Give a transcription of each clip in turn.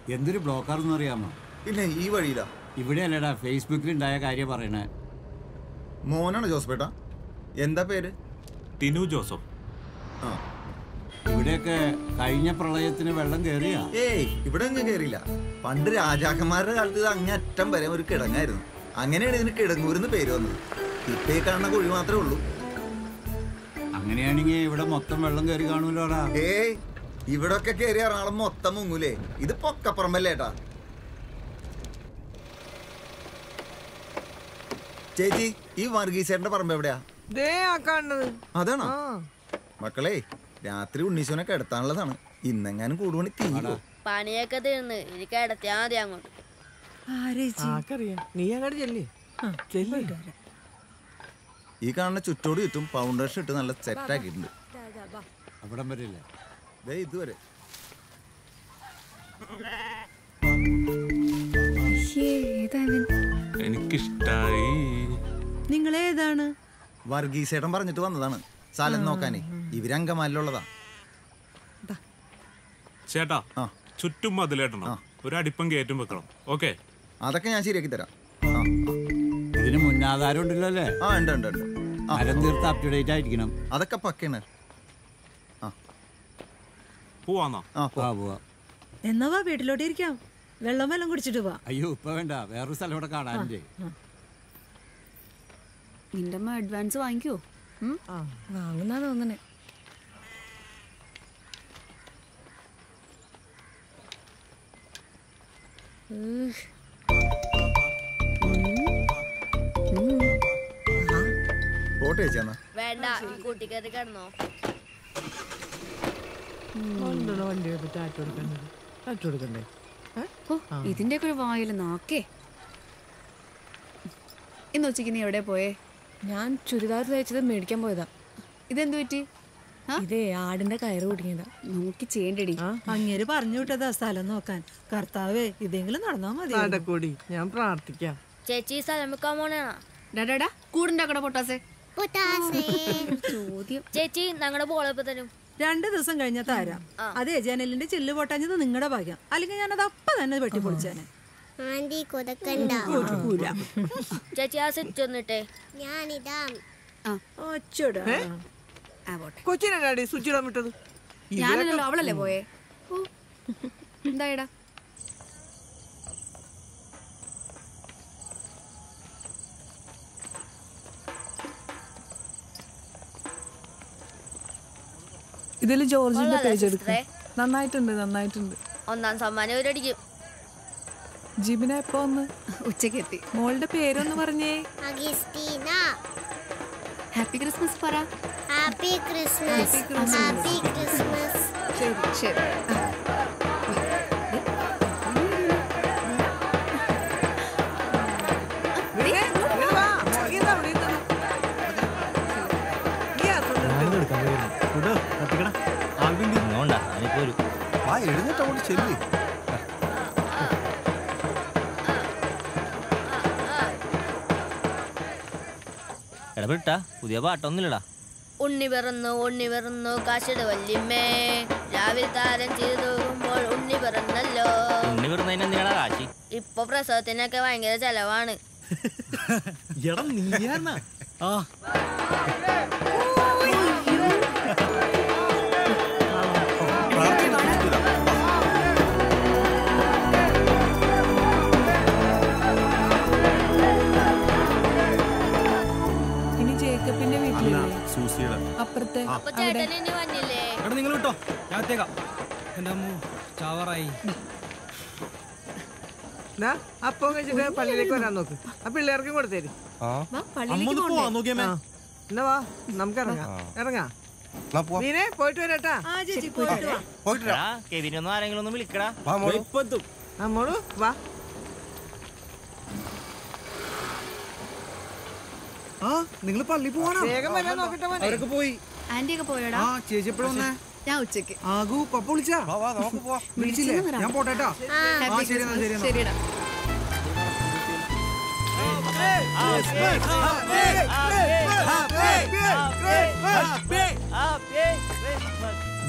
എന്തൊരു ബ്ലോക്കാർന്ന് അറിയാമോ പിന്നെ ഈ വഴിയിലാ ഇവിടെ അല്ലടാ ഫേസ്ബുക്കിൽ ഉണ്ടായ കാര്യം പറയണേ മോനാണ് ജോസഫേട്ടാ എന്താ പേര് ടിനു ജോസഫ് ആ ഇവിടെയൊക്കെ കഴിഞ്ഞ പ്രളയത്തിന് വെള്ളം കയറിയാ ഏയ് ഇവിടെ ഒന്നും കയറിയില്ല പണ്ട് രാജാക്കന്മാരുടെ കാലത്ത് ഇത് അങ്ങറ്റം വരെ ഒരു കിടങ്ങായിരുന്നു അങ്ങനെയാണ് ഇതിന് കിടങ്ങൂരെന്ന് പേര് വന്നത് ഇപ്പൊ ഈ കാണുന്ന കുഴി മാത്രമേ ഉള്ളൂ അങ്ങനെയാണെങ്കിൽ ഇവിടെ മൊത്തം വെള്ളം കയറി കാണൂലോടാ ഏയ് ഇവിടെ ഒക്കെ കയറി എറണാകുളം മൊത്തം മുങ്ങൂലേ ഇത് പൊക്കപ്പുറമ്പല്ലേട്ടാ ചേച്ചി ഈ വർഗീസേട്ടന്റെ പറമ്പ് എവിടെയാ ദേ ആ കാണുന്നത് അതാണോ ആ മക്കളെ രാത്രി ഉണ്ണീശോനെ കിടത്താനുള്ളതാണ് ഇന്നെങ്ങാനും കൂടുപണി തീരോ പണിയൊക്കെ തീർന്ന് ഇനി കിടത്തിയാ മതി അങ്ങോട്ട് ആക്കറിയാം നീ അങ്ങോട്ട് ചെല്ലേ ചെല്ലേ ഈ കാണുന്ന ചുറ്റോട് ചുറ്റും ഫൗണ്ടേഷൻ ഇട്ട് നല്ല സെറ്റ് ആക്കിയിട്ടുണ്ട് അവിടം വരില്ല ദേ ഇതുവരെ എനിക്കിഷ്ടായി നിങ്ങളേതാണ് വർഗീസേട്ടൻ പറഞ്ഞിട്ട് വന്നതാണ് സ്ഥലം നോക്കാനേ ഇവരങ്കമാലിലുള്ളതാ ചേട്ടാ ആ. ചുറ്റും മതിലേട്ടണം ആ. ഒരു അടിപ്പം കയറ്റും വെക്കണം ഓക്കെ അതൊക്കെ ഞാൻ ശരിയാക്കി തരാം ആ ഇതിന് മുന്നാധാരം ഉണ്ടല്ലോ അല്ലേ ആ ഉണ്ട് ഉണ്ട് ഉണ്ട് ആ മരം തീർത്ത് അപ് ടു ഡേറ്റ് ആയിരിക്കണം അതൊക്കെ പക്കയാണ് ആ പോവാന്നോ ആ പോ. ആ പോവാ എന്നാ വാ വീട്ടിലോട്ട് ഇരിക്കാം വെള്ളം വെള്ളം കുടിച്ചിട്ട് പോവാ അയ്യോ ഇപ്പൊ വേണ്ട വേറൊരു സ്ഥലം ഇവിടെ കാണാനുണ്ട് നിന്റെ അമ്മ അഡ്വാൻസ് വാങ്ങിക്കോ ഉം? ആ വാങ്ങുന്നാ തോന്നണേ ഉഹ്. പോട്ടെ ചേച്ചി എന്നാ വേണ്ട ഈ കൂട്ടി കയറി കിടന്നോ എന്താണ് വണ്ടിയെ പറ്റി ആറ്റ് കൊടുക്കേണ്ടത് ആറ്റ് കൊടുക്കണ്ടേ ഏ? ഓ ഇതിന്റെയൊക്കെ ഒരു വായില് നാക്കേ ഇന്ന് ഉച്ചയ്ക്ക് നീ എവിടെ പോയേ ഞാൻ ചുരിദാർ തയ്ച്ചത് മേടിക്കാൻ പോയതാ ഇതെന്തു പറ്റി ആ? ഇതേ ആടിന്റെ കയറ് കുടുങ്ങിയതാ നോക്കി ചെയ്യണ്ടടി അങ്ങേര് പറഞ്ഞു വിട്ടതാ സ്ഥലം നോക്കാൻ കർത്താവേ ഇതെങ്കിലും നടന്നാ മതി നടക്കൂടി ഞാൻ പ്രാർത്ഥിക്കാം ചേച്ചി ഈ സ്ഥലം വെക്കാൻ പോണേണോ ഡാടാ കൂടുണ്ടാക്കട പൊട്ടാസേ ചോദ്യം ചേച്ചി ഞങ്ങളുടെ ബോളെപ്പോ തരും രണ്ട് ദിവസം കഴിഞ്ഞാ തരാം അതെ ജനലിന്റെ ചില്ല് പൊട്ടാഞ്ഞത് നിങ്ങളുടെ ഭാഗ്യം അല്ലെങ്കിൽ ഞാനത് അപ്പ തന്നെ വെട്ടിപ്പൊളിച്ചേനെ ആന്റി കൊതക്കണ്ട കൊടുക്കൂല ചേച്ചി ആ സ്വിച്ച് ഒന്നിട്ടേ ഞാനിതാ ആ ഒച്ചോടാ ആ പോട്ടെ കൊച്ചിനെ ഡാഡി സ്വിച്ച് ഇടാൻ വിട്ടത് ഞാനല്ലോ അവളല്ലേ പോയേ ഓ എന്തായടാ ഇതിൽ ജോർജിന്റെ കൊള്ളാലോ പേജ് എടുക്കും സിസ്റ്ററെ. നന്നായിട്ടുണ്ട് നന്നായിട്ടുണ്ട് ഒന്നാം സമ്മാനം ഇവരടിക്കും ജിബിന എപ്പോ ഒന്ന് ഉച്ചയ്ക്ക് എത്തി മോളുടെ പേരൊന്ന് പറഞ്ഞേ അഗസ്തീന ഹാപ്പി ക്രിസ്മസ് പറ ഹാപ്പി ക്രിസ്മസ് ഹാപ്പി ക്രിസ്മസ് ശരി ശരി ആ. വിളിക്കേ, ഇങ്ങട് വാ. ഇതാ വിളിക്കുന്നത്. നീ ആ സ്വന്തം എടപെട്ടാ പുതിയ പാട്ടൊന്നുമില്ലടാ ഉണ്ണി പിറന്നു ഉണ്ണി പിറന്നു കാശിട് വല്യമ്മേ രാവിലെ താരം ചെയ്തു നോക്കുമ്പോൾ ഉണ്ണി പിറന്നല്ലോ ഉണ്ണി വെറുതെ എന്തിനാടാ കാശി ഇപ്പൊ പ്രസവത്തിനൊക്കെ ഭയങ്കര ചെലവാണ് എടാ നീയാ ആ ഇനി ജേക്കബിന്റെ വീട്ടിലല്ലേ സൂസിയുടെ അപ്പുറത്തെ അപ്പൊ ചേട്ടൻ ഇനി വന്നില്ലേ എടാ നിങ്ങൾ വിട്ടോ ഞാൻ എത്തേക്കാം എൻ്റെ അമ്മ ചാവറായി ദാ, അപ്പം കഴിച്ചിട്ട് പള്ളിയിലേക്ക് വരാൻ നോക്ക് ആ പിള്ളേർക്കും കൊടുത്തേര് വാ പള്ളിയിലേക്ക് പോണ്ടേ ആ. എന്നാ വാ നമുക്ക് ഇറങ്ങാം ഇറങ്ങാം നീനെ പോയിട്ട് വരട്ടാ ആ ചേച്ചി പോയിട്ട് വാ എടാ കെവിനൊന്നും ആരെങ്കിലും ഒന്ന് വിളിക്കടാ ആ മോളു വാ നിങ്ങൾ പള്ളി പോവാണോ വേഗം വരാൻ നോക്കട്ടെ മോനെ പോയി ആന്റി ഒക്കെ പോയടാ ആ ചേച്ചി എപ്പോഴും വന്നേ ഞാൻ ഉച്ചയ്ക്ക് ആകു പപ്പ വിളിച്ചാ വിളിച്ചില്ലേ വിളിച്ചെന്ന് പറ. ഞാൻ പോട്ടേട്ടാ ഹാപ്പി ശരി എന്നാ, ശരി ക്രിസ്മസ് ശരിടാ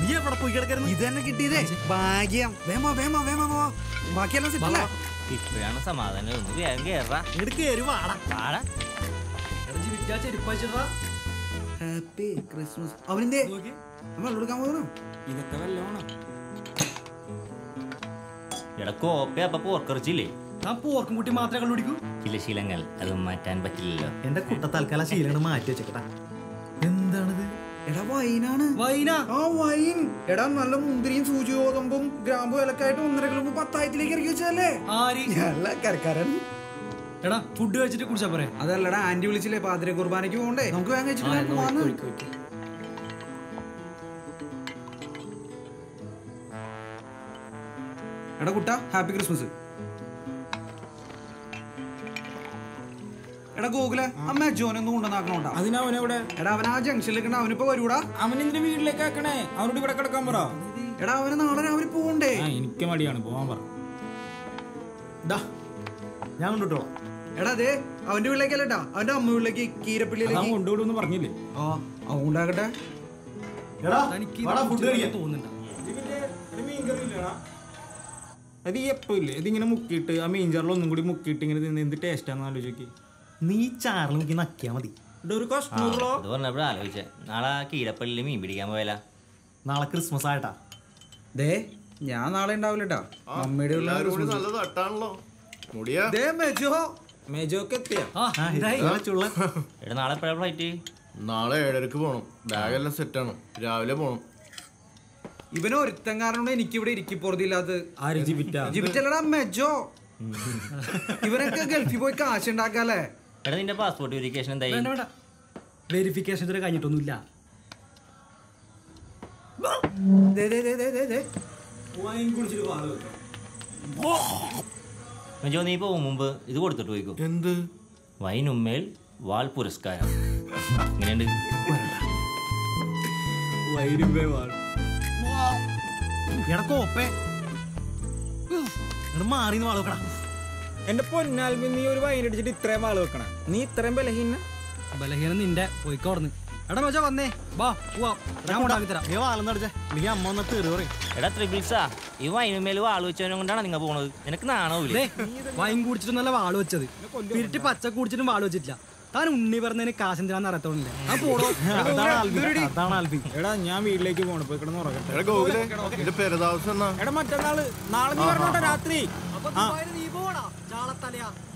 നീ എവിടെ പോയി കിടക്കരുത് ഇത് തന്നെ കിട്ടിയതേ ഭാഗ്യം വേമ വേമ വേമ വേമ ബാക്കിയെല്ലാം സെറ്റല്ലേ ഇപ്പോഴാണ് സമാധാനം ഒന്ന് വേഗം കേറാ ഇങ്ങോട്ട് കയറി വാടാ പാടാ ചെരുപ്പാച്ചിട്ടാ ഹാപ്പി ക്രിസ്മസ് അവനെന്തേ നമ്മൾ വെള്ളം എടുക്കാൻ പോകുന്നു ഇതൊക്കെ വല്ലോണം എടാ കോപ്പ അപ്പൊ പോർക്കറിച്ചില്ലേ ഞാൻ പോർക്കും കുട്ടി മാത്രമേ കണ്ടുപിടിക്കൂ ചില ശീലങ്ങൾ അത് മാറ്റാൻ പറ്റില്ലല്ലോ എന്റെ കുട്ട തൽക്കാലം ശീലങ്ങൾ മാറ്റി വെച്ചേക്കട്ടാ എന്താണിത് എടാ വൈനാണ് വൈന ആ വൈൻ എടാ നല്ല മുന്തിരിയും സൂചി ഗോതമ്പും ഗ്രാമ്പും ഇലക്കായിട്ട് ഒന്നര കിലോ പത്തായത്തിലേക്ക് ഇറക്കി വെച്ചതല്ലേ ആരി നല്ല കരക്കാരൻ എടാ ഫുഡ് കഴിച്ചിട്ട് കുടിച്ചാ പോരെ അതല്ലടാ ആന്റി വിളിച്ചില്ലേ പാതിര കുർബാനയ്ക്ക് പോകണ്ടേ നമുക്ക് വേഗം കഴിച്ചിട്ട് വേഗം പോവാന്ന്. എടാ കുട്ട ഹാപ്പി ക്രിസ്മസ് എടാ ഗോകുലെ അമ്മ ജോനൊന്നും കൊണ്ടുവന്നാക്കണോണ്ടാ അതിനവനെവിടെ എടാ അവൻ ആ ജംഗ്ഷനിലേക്ക് അവനിപ്പോ വരൂടാ അവൻ എന്തിനു വീട്ടിലേക്ക് ആക്കണേ അവനോട് ഇവിടെ കിടക്കാൻ പറ എടാ അവന് നാളെ രാവിലെ പോകണ്ടേ ആ എനിക്ക് മടിയാണ് പോവാൻ പറ ഞാൻ കൊണ്ടുവിട്ടോളാം എടാ അതെ അവന്റെ വീട്ടിലേക്കല്ലട്ടാ അവന്റെ അമ്മ വീട്ടിലേക്ക് കീരപ്പള്ളിയിലേക്ക് കൊണ്ടുവിടുന്ന് പറഞ്ഞില്ലേ ആ അവൻ ഉണ്ടാകട്ടെ ഫുഡ് കഴിക്കാൻ തോന്നുന്നുണ്ട് അത് എപ്പോ ഇല്ലേ ഇതിങ്ങനെ മുക്കിയിട്ട് ആ മീൻചാറിൽ ഒന്നും കൂടി മുക്കിയിട്ട് ഇങ്ങനെ തിന്ന് എന്ത് ടേസ്റ്റാന്ന് ആലോചിക്ക് നീ ചാറിൽ മുക്കി നക്കിയാ മതി ഒരു ആ, കഷ്ണമുള്ളോ അത് പറഞ്ഞപ്പോഴാ ആലോചിച്ചേ നാളെ കീഴപ്പള്ളിയിൽ മീൻ പിടിക്കാൻ പോയാലാ നാളെ ക്രിസ്മസ് ആയിട്ടാ ദേ ഞാൻ നാളെ ഉണ്ടാവില്ലട്ടാ മമ്മിയുടെ ഉള്ള ക്രിസ്മസ്. നല്ല തട്ടാണല്ലോ മുടിയാ ദേ മെജോ മേജൊക്കെ എത്തിയാ എടാ നാളെ എപ്പോഴാ ഫ്ലൈറ്റ് നാളെ ഏഴരക്ക് പോണം ബാഗെല്ലാം സെറ്റാണ് രാവിലെ പോണം ഇവന് ഒരുത്തൻ കാരണം എനിക്ക് ഇവിടെ ഇരിക്കിപ്പുറത്തില്ലാത്ത ആര് ജിബിറ്റ ജിബിറ്റല്ലടാ മെജോ ഇവനൊക്കെ ഗൾഫിൽ പോയി കാശ് ഉണ്ടാക്കാല്ലേ എടാ നിന്റെ പാസ്പോർട്ട് വെരിഫിക്കേഷൻ എന്തായി വേണ്ട വേണ്ട വെരിഫിക്കേഷൻ ഇതുവരെ കഴിഞ്ഞിട്ടൊന്നുമില്ല ദേ, ദേ, ദേ, ദേ, ദേ, ദേ. മജോ നീ പോകും മുമ്പ് ഇത് കൊടുത്തിട്ട് പോയിക്കോ എന്ത് വൈനുമ്മേൽ വാൾ പുരസ്കാരം ഇങ്ങനെയുണ്ട് എടക്കോപ്പേ ഇങ്ങോട്ട് മാറി വാള് വെക്കടാ എന്റെ പൊന്നാൽമി നീ ഒരു വൈൻ അടിച്ചിട്ട് ഇത്രയും വാള് വെക്കണ നീ ഇത്രയും ബലഹീന ബലഹീനം നിന്റെ പോയിക്കോർന്ന് എടാ മജ വന്നേ വാ പോവാ ഞാൻ കൊണ്ടാക്കി തരാം നീ വാളെന്ന് അടിച്ചേ നീ അമ്മ ഒന്ന് തീർ പറയും എടാ ത്രിബിൾസാ ഈ വൈനുമ്മേൽ വാൾ വെച്ചവനെ കൊണ്ടാണ് നിങ്ങൾ പോണത് നിനക്ക് നാണാവൂലേ വൈൻ കുടിച്ചിട്ട് നല്ല വാള് വെച്ചത് പിരിട്ട് പച്ച കുടിച്ചിട്ടും വാള് വെച്ചിട്ടില്ല താൻ ഉണ്ണി പറഞ്ഞതിന് കാശെന്തിനാന്ന് അറിയത്തോണില്ല ഞാൻ പോടോ അതാണ് ആൽബി എടാ ഞാൻ വീട്ടിലേക്ക് പോണ പോയി കിടന്ന് ഉറങ്ങട്ടെ എടാ ഗോകുലെ എന്റെ പെരതാവസം എന്നാ എടാ മറ്റന്നാള് നാളെ നീ പറഞ്ഞോട്ടെ രാത്രി നീ പോടാ ചാളത്തലയാ